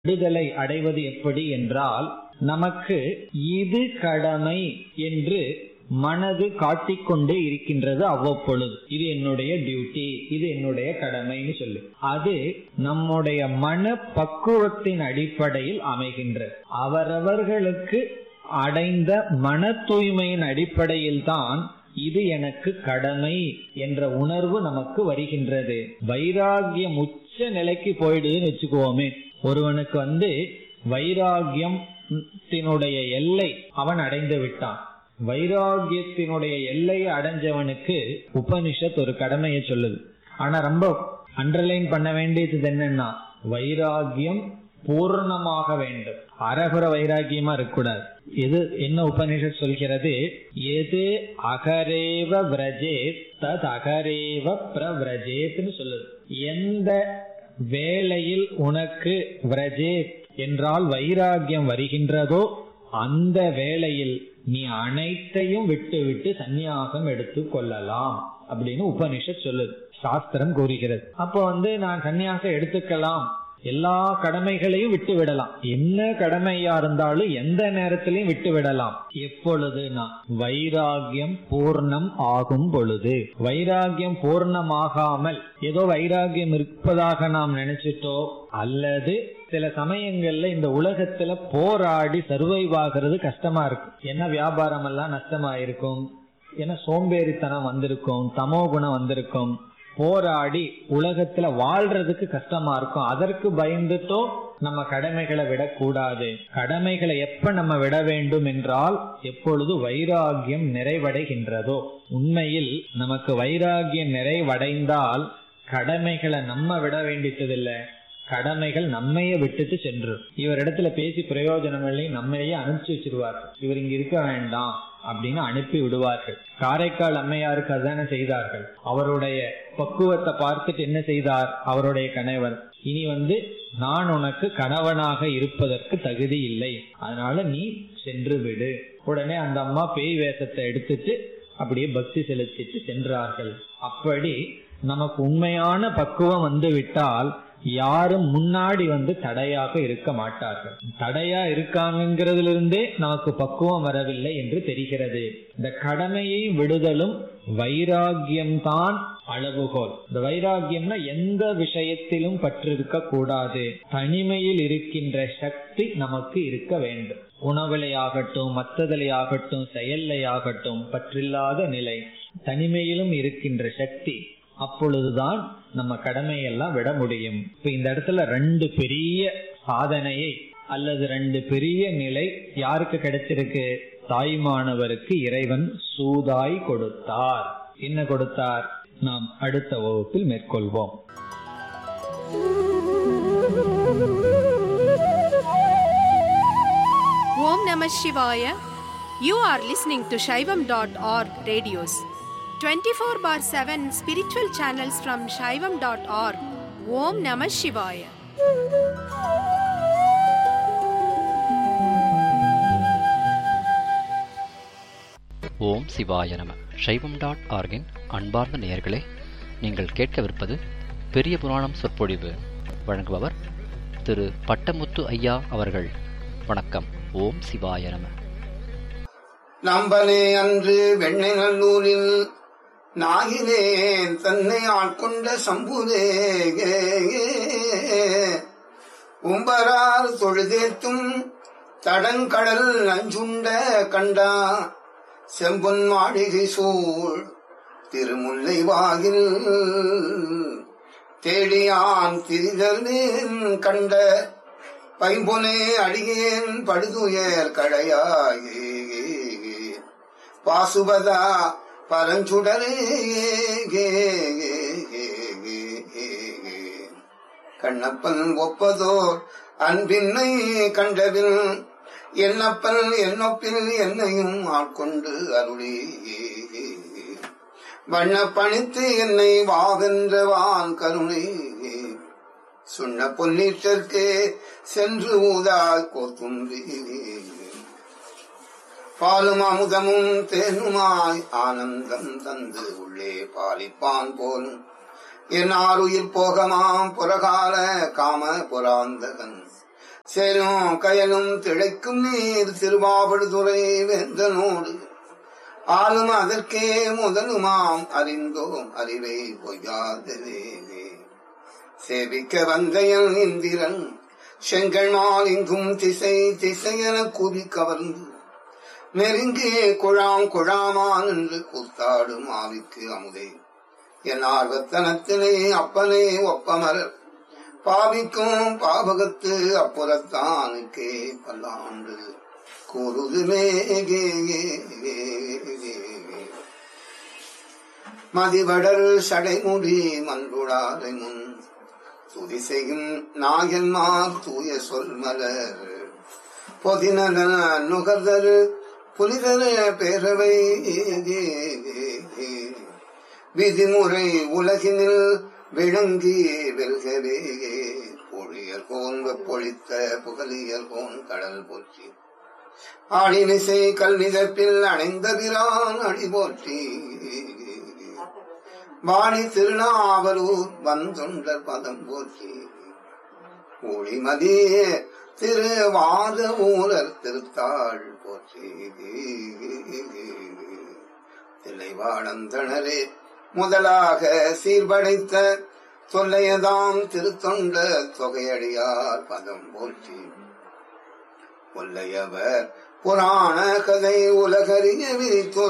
விடுதலை அடைவது எப்படி என்றால் நமக்கு இது கடமை என்று மனது காட்டிக்கொண்டே இருக்கின்றது அவ்வப்பொழுது இது என்னுடைய டியூட்டி இது என்னுடைய கடமைன்னு சொல்லி அது நம்முடைய மன பக்குவத்தின் அடிப்படையில் அமைகின்றது அவரவர்களுக்கு அடைந்த மன தூய்மையின் அடிப்படையில் தான் இது எனக்கு கடமை என்ற உணர்வு நமக்கு வருகின்றது வைராகியம் உச்ச நிலைக்கு போயிடுதுன்னு வச்சுக்குவோமே ஒருவனுக்கு வந்து வைராகியத்தினுடைய எல்லை அவன் அடைந்து விட்டான் வைராகியத்தினுடைய எல்லையை அடைஞ்சவனுக்கு உபனிஷத் ஒரு கடமையை சொல்லுது ஆனா ரொம்ப அண்டர்லைன் பண்ண வேண்டியது என்னன்னா வைராகியம் பூர்ணமாக வேண்டும் அரகுர வைராகியமா இருக்கக்கூடாது எது என்ன உபனிஷத் சொல்கிறது எது அகரேவ விரஜேத் தத் அகரேவ பிரவிரஜேத்னு சொல்லுது எந்த வேளையில் உனக்கு விரஜேத் என்றால் வைராகியம் வருகின்றதோ அந்த வேளையில் நீ அனைத்தையும் விட்டு விட்டு சந்நியாசம் எடுத்து கொள்ளலாம் அப்படின்னு உபனிஷத் சொல்லுது சாஸ்திரம் கூறுகிறது அப்போ வந்து நான் சந்நியாசம் எடுத்துக்கலாம் எல்லா கடமைகளையும் விட்டு விடலாம் என்ன கடமையா இருந்தாலும் எந்த நேரத்திலையும் விட்டு விடலாம் எப்பொழுதுனா வைராகியம் பூர்ணம் ஆகும் பொழுது வைராகியம் பூர்ணமாகாமல் ஏதோ வைராகியம் இருப்பதாக நாம் நினைச்சிட்டோ அல்லது சில சமயங்கள்ல இந்த உலகத்துல போராடி சர்வைவ் ஆகிறது கஷ்டமா இருக்கும் என்ன வியாபாரம் எல்லாம் நஷ்டமா இருக்கும் ஏன்னா சோம்பேறித்தனம் வந்திருக்கும் தமோ குணம் வந்திருக்கும் போராடி உலகத்துல வாழ்றதுக்கு கஷ்டமா இருக்கும் அதற்கு பயந்துட்டோ நம்ம கடமைகளை விடக்கூடாது கடமைகளை எப்ப நம்ம விட வேண்டும் என்றால் எப்பொழுது வைராகியம் நிறைவடைகின்றதோ உண்மையில் நமக்கு வைராகியம் நிறைவடைந்தால் கடமைகளை நம்ம விட வேண்டியதில்லை கடமைகள் நம்மையே விட்டுட்டு சென்று இவர் இடத்துல பேசி பிரயோஜனம் இல்லை நம்மையே அனுப்பிச்சு வச்சிருவார் இவர் இங்க இருக்க வேண்டாம் அப்படின்னு அனுப்பி விடுவார்கள் காரைக்கால் அம்மையாருக்கு அதுதானே செய்தார்கள் அவருடைய பக்குவத்தை பார்த்துட்டு என்ன செய்தார் அவருடைய கணவன் இனி வந்து நான் உனக்கு கணவனாக இருப்பதற்கு தகுதி இல்லை அதனால நீ சென்று விடு உடனே அந்த அம்மா பேய் வேஷத்தை எடுத்துட்டு அப்படியே பக்தி செலுத்திட்டு சென்றார்கள் அப்படி நமக்கு உண்மையான பக்குவம் வந்து விட்டால் யாரும் முன்னாடி வந்து தடையாக இருக்க மாட்டார்கள் தடையா இருக்காங்கிறதுல இருந்தே நமக்கு பக்குவம் வரவில்லை என்று தெரிகிறது இந்த கடமையை விடுதலும் வைராகியம்தான் அளவுகோல் இந்த வைராகியம்னா எந்த விஷயத்திலும் பற்றிருக்க கூடாது தனிமையில் இருக்கின்ற சக்தி நமக்கு இருக்க வேண்டும் உணவிலையாகட்டும் மற்றதிலையாகட்டும் செயல்லையாகட்டும் பற்றில்லாத நிலை தனிமையிலும் இருக்கின்ற சக்தி அப்பொழுதுதான் நம்ம கடமையெல்லாம் விட முடியும் இப்ப இந்த இடத்துல ரெண்டு பெரிய சாதனையை அல்லது ரெண்டு பெரிய நிலை யாருக்கு கிடைச்சிருக்கு தாய்மானவருக்கு இறைவன் சூதாய் கொடுத்தார் என்ன கொடுத்தார் நாம் அடுத்த வகுப்பில் மேற்கொள்வோம் Om Namah Shivaya. You are listening to Shaivam.org radios. 24 bar 7 spiritual channels from Shaivam.org. Om Namah Shivaya. ஓம் சிவாய நம சைவம் டாட் ஆர்கின் அன்பார்ந்த நேயர்களே நீங்கள் கேட்கவிருப்பது பெரிய புராணம் சொற்பொழிவு வழங்குபவர் திரு பட்டமுத்து ஐயா அவர்கள் வணக்கம் ஓம் சிவாய நம நம்பனே அன்று வெண்ணை நல்லூரில் நாகினேன் தன்னை ஆட்கொண்ட சம்புதே உம்பரார் தொழுதேத்தும் தடங்கடல் நஞ்சுண்ட கண்டா செம்பொன் மாளிகை சூழ் திருமுல்லை வாயில் தேடியான் திரிதல்னேன் கண்ட பைம்பொனே அடியேன் படுதுயர் கடையாயே பாசுபதா பரஞ்சுடரே கண்ணப்பன் ஒப்பதோர் அன்பின்னை கண்டபின் என்னப்பன் என்னொப்பில் என்னையும் ஆட்கொண்டு அருளி வண்ண பணித்து என்னை வாகன்றவான் கருணை சுண்ண பொன்னீற்றற்கே சென்று ஊதால் கோத்துன்றி பாலும் அமுதமும் தேனுமாய் ஆனந்தம் தந்து உள்ளே பாலிப்பான் போலும் என் ஆறுயிர் போகமாம் புறகால காம புராந்தகன் சேரும் கயலும் திளைக்கும் நீர் திருவாவடுதுறை வேந்தனோடு ஆளும் அதற்கே முதலுமாம் அறிந்தோம் அறிவை பொய்யாதவே சேவிக்க வந்தையன் இந்திரன் செங்கல் மாலிங்கும் திசை திசையென கூறி கவர்ந்து நெருங்கிய குழாம் குழாமான் என்று கூத்தாடும் ஆவிக்கு அமுதே என் ஆர்வத்தனத்திலே அப்பனே ஒப்பமரர் பாவிக்கும் பாவகத்து அப்புறத்தானுக்கே பல்லாண்டு கூறுதுமே மதிவடல் சடைமுடி மன்றுடாரை முன் துதி செய்யும் நாயன்மார் தூய சொல் மலர் பொதினன நுகர்தரு புனிதர பேரவை விதிமுறை உலகினில் விளங்கி வெல்கவே பொழியல் கோன் பொழித்த புகழியல் கோன் கடல் போற்றி ஆடினிசை கல்விதப்பில் அணைந்த பிரான் அடி போற்றி வாணி திருநாவலூர் வந்துண்டர் பதம் போற்றி ஒளிமதிய திருவாத ஊரர் திருத்தாள் போற்றி திளைவாழந்தனரே முதலாக சீர்படைத்த தொல்லையதாம் திருத்தொண்ட தொகையடியார் பதம் போற்றி கொல்லையவர் புராண கதை உலகறிய விரித்தொரு